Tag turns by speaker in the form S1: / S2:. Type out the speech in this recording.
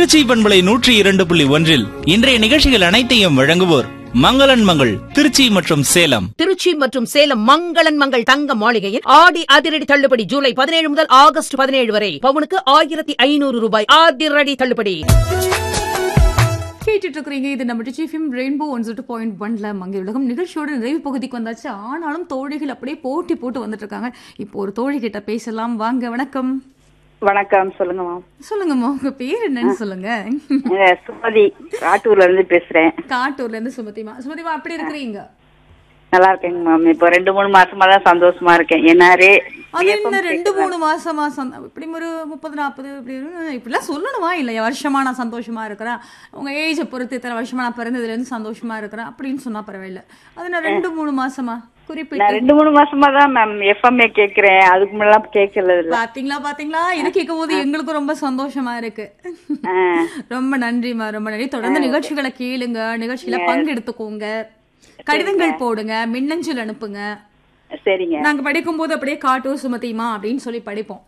S1: திருச்சி பண்பலை நூற்றி இரண்டு புள்ளி ஒன்றில் இன்றைய நிகழ்ச்சிகள் அனைத்தையும் வழங்குவோர் மங்களன் மங்கள் திருச்சி மற்றும் சேலம்
S2: திருச்சி மற்றும் சேலம் மங்களன் மங்கள் தங்க மாளிகையில் ஆடி அதிரடி தள்ளுபடி ஜூலை பதினேழு முதல் ஆகஸ்ட் பதினேழு வரை பவுனுக்கு ஆயிரத்தி ஐநூறு ரூபாய் அதிரடி தள்ளுபடி
S3: கேட்டுட்டு இருக்கிறீங்க இது நம்ம டிச்சிஃபிம் ரெயின்போ ஒன் ஜீரோ பாயிண்ட் ஒன்ல மங்கை உலகம் நிகழ்ச்சியோட நிறைவு பகுதிக்கு வந்தாச்சு ஆனாலும் தோழிகள் அப்படியே போட்டி போட்டு வந்துட்டு இருக்காங்க இப்போ ஒரு தோழி கிட்ட பேசலாம் வாங்க வணக்கம்
S4: வணக்கம் சொல்லுங்க மேம்
S3: சொல்லுங்கம்மா உங்க பேர் என்னன்னு சொல்லுங்க
S4: அஹ் சுமதி காட்டூர்ல இருந்து பேசுறேன்
S3: காட்டூர்ல இருந்து சுமதிமா சுமதிமா அப்படி இருக்கிறீங்க
S4: நல்லா இருக்கேங்க மேம் இப்போ ரெண்டு மூணு மாசமா தான் சந்தோஷமா இருக்கேன் என்னாரு
S3: அது என்ன ரெண்டு மூணு மாசமா சந்த- இப்படி ஒரு முப்பது நாற்பது இப்படி இரு- இப்படிலாம் சொல்லணுமா இல்லையா வருஷமா நான் சந்தோஷமா இருக்கிறேன் உங்க ஏஜை பொறுத்து இத்தனை வருஷமா நான் பிறந்ததுல இருந்து சந்தோஷமா இருக்கிறேன் அப்படின்னு சொன்னா பரவாயில்ல அது நான் ரெண்டு மூணு மாசமா குறிப்பிட்டு
S4: நான் ரெண்டு மூணு மாசமா தான் மேம் எஃப்எம்ஏ கேக்குறேன் அதுக்கு முன்னெல்லாம் கேட்கறது இல்ல
S3: பாத்தீங்களா பாத்தீங்களா இது கேட்கும் போது எங்களுக்கும் ரொம்ப சந்தோஷமா இருக்கு
S4: அஹ்
S3: ரொம்ப நன்றிமா ரொம்ப நன்றி தொடர்ந்து நிகழ்ச்சிகளை கேளுங்க நிகழ்ச்சியில பங்கெடுத்துக்கோங்க கடிதங்கள் போடுங்க மின்னஞ்சல் அனுப்புங்க
S4: சரிங்க
S3: நாங்க படிக்கும் போது அப்படியே காட்டூர் சுமதிமா அப்படின்னு சொல்லி படிப்போம்